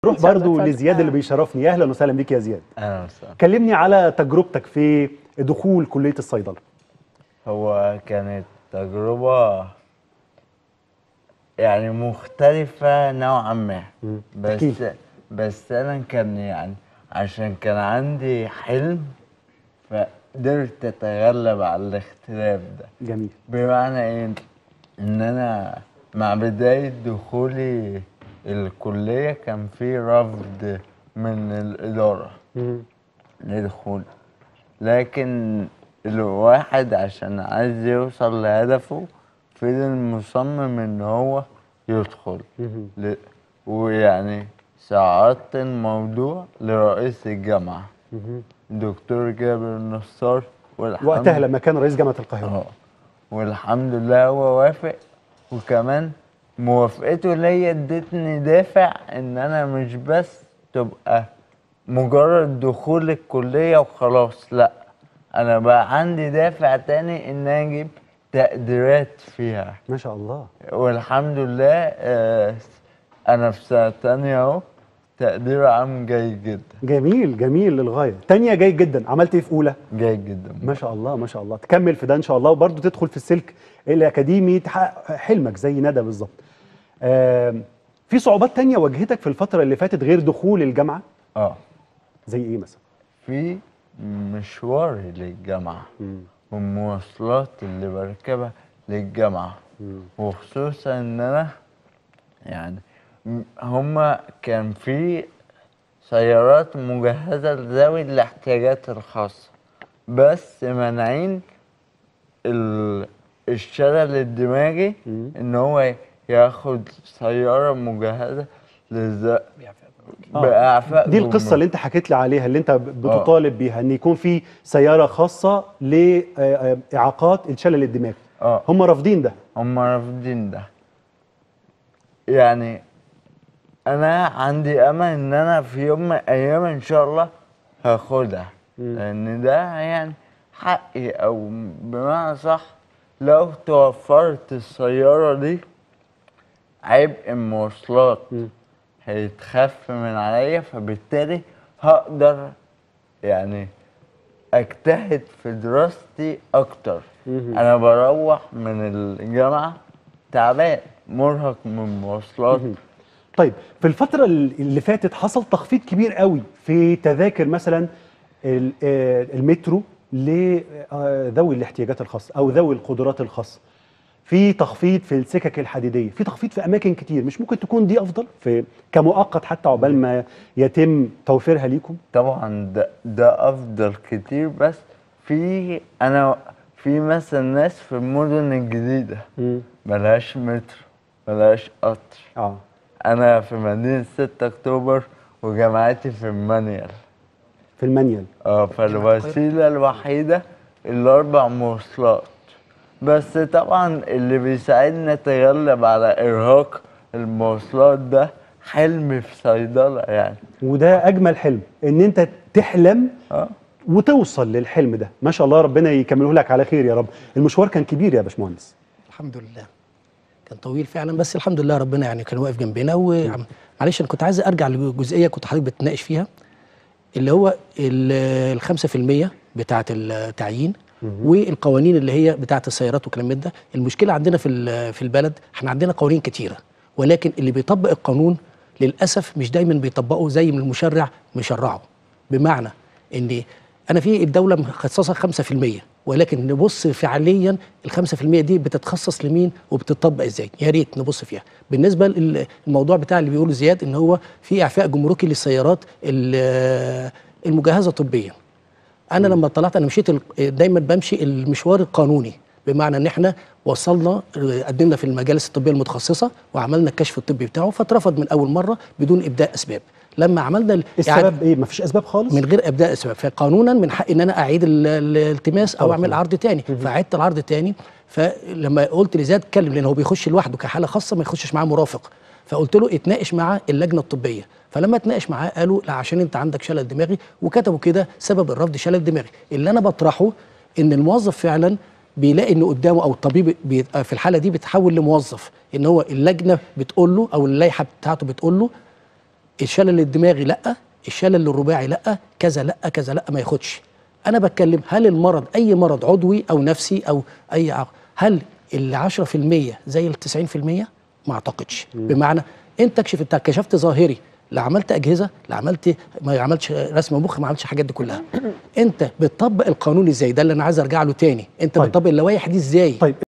نروح برضو لزياد اللي بيشرفني اهلا وسهلا بيك يا زياد اهلا وسهلا كلمني على تجربتك في دخول كليه الصيدله هو كانت تجربة يعني مختلفة نوعا ما مم. بس أكيد. بس أنا كان يعني عشان كان عندي حلم فقدرت أتغلب على الاختلاف ده جميل بمعنى إيه؟ إن أنا مع بداية دخولي الكلية كان في رفض من الإدارة مم. لدخول لكن الواحد عشان عايز يوصل لهدفه فضل مصمم ان هو يدخل مم. ل... ويعني صعدت الموضوع لرئيس الجامعة مم. دكتور جابر النصار والحمد وقتها لما كان رئيس جامعه القاهره اه والحمد لله هو وافق وكمان موافقته ليا ادتني دافع ان انا مش بس تبقى مجرد دخول الكلية وخلاص لا انا بقى عندي دافع تاني ان أنا اجيب تقديرات فيها ما شاء الله والحمد لله آه، انا في سنة تانية اهو تقدير عام جيد جدا جميل جميل للغايه تانية جيد جدا عملت ايه في اولى جيد جدا ما شاء الله ما شاء الله تكمل في ده ان شاء الله وبرضه تدخل في السلك الاكاديمي تحقق حلمك زي ندى بالظبط آم، في صعوبات تانية واجهتك في الفتره اللي فاتت غير دخول الجامعه اه زي ايه مثلا في مشواري للجامعة مم. والمواصلات اللي بركبها للجامعة مم. وخصوصا ان انا يعني م- هما كان في سيارات مجهزة لذوي الاحتياجات الخاصة بس مانعين ال- الشلل الدماغي مم. ان هو ياخد سيارة مجهزة للذوي آه. بإعفاء دي القصه جمرك. اللي انت حكيت لي عليها اللي انت بتطالب بيها ان يكون في سياره خاصه لاعاقات الشلل الدماغي اه هم رافضين ده هم رافضين ده يعني انا عندي امل ان انا في يوم من الايام ان شاء الله هاخدها مم. لان ده يعني حقي او بمعنى صح لو توفرت السيارة دي عبء المواصلات مم. هيتخف من عليا فبالتالي هقدر يعني اجتهد في دراستي اكتر مهم. انا بروح من الجامعه تعبان مرهق من المواصلات مهم. طيب في الفترة اللي فاتت حصل تخفيض كبير قوي في تذاكر مثلا ال- آه، المترو لذوي الاحتياجات الخاصة أو ذوي القدرات الخاصة في تخفيض في السكك الحديدية في تخفيض في أماكن كتير مش ممكن تكون دي أفضل في كمؤقت حتى عقبال ما يتم توفيرها ليكم طبعا ده, ده افضل كتير بس في انا في مثلا ناس في المدن الجديده ملهاش مترو ملهاش قطر اه انا في مدينه 6 اكتوبر وجامعتي في المانيال في المانيال اه فالوسيلة الوحيدة الأربع مواصلات بس طبعا اللي بيساعدنا نتغلب على إرهاق المواصلات ده حلم في صيدلة يعني وده أجمل حلم إن أنت تحلم اه وتوصل للحلم ده ما شاء الله ربنا يكمله لك على خير يا رب المشوار كان كبير يا باشمهندس الحمد لله كان طويل فعلا بس الحمد لله ربنا يعني كان واقف جنبنا ومعلش انا كنت عايز ارجع لجزئيه كنت حضرتك بتناقش فيها اللي هو ال 5% بتاعه التعيين والقوانين اللي هي بتاعه السيارات والكلام من ده المشكله عندنا في ال- في البلد احنا عندنا قوانين كتيره ولكن اللي بيطبق القانون للاسف مش دايما بيطبقه زي ما المشرع مشرعه بمعنى ان انا في الدوله مخصصه 5% ولكن نبص فعليا ال 5% دي بتتخصص لمين وبتطبق ازاي يا ريت نبص فيها بالنسبه للموضوع بتاع اللي بيقوله زياد ان هو في اعفاء جمركي للسيارات ال- المجهزه طبيا انا لما طلعت انا مشيت ال- دايما بمشي المشوار القانوني بمعنى ان احنا وصلنا قدمنا في المجالس الطبيه المتخصصه وعملنا الكشف الطبي بتاعه فاترفض من اول مره بدون ابداء اسباب لما عملنا ال- إعادة- السبب ايه مفيش اسباب خالص من غير ابداء اسباب فقانونا من حقي ان انا اعيد ال- ال- الالتماس او طبعاً. اعمل عرض تاني فعدت العرض تاني فلما قلت لزياد اتكلم لان هو بيخش لوحده كحاله خاصه ما يخشش معاه مرافق فقلت له اتناقش مع اللجنه الطبيه فلما اتناقش معاه قالوا لا عشان انت عندك شلل دماغي وكتبوا كده سبب الرفض شلل دماغي اللي انا بطرحه ان الموظف فعلا بيلاقي ان قدامه او الطبيب بيبقى في الحاله دي بيتحول لموظف ان هو اللجنه بتقول له او اللائحه بتاعته بتقول له الشلل الدماغي لا الشلل الرباعي لا كذا لا كذا لا ما ياخدش انا بتكلم هل المرض اي مرض عضوي او نفسي او اي عق... هل ال 10% زي ال 90% ما اعتقدش بمعنى انت كشف انت كشفت ظاهري لا عملت اجهزه لا عملت ما عملتش رسم مخ ما عملتش الحاجات دي كلها انت بتطبق القانون ازاي ده اللي انا عايز ارجع له تاني انت طيب. بتطبق اللوائح دي ازاي طيب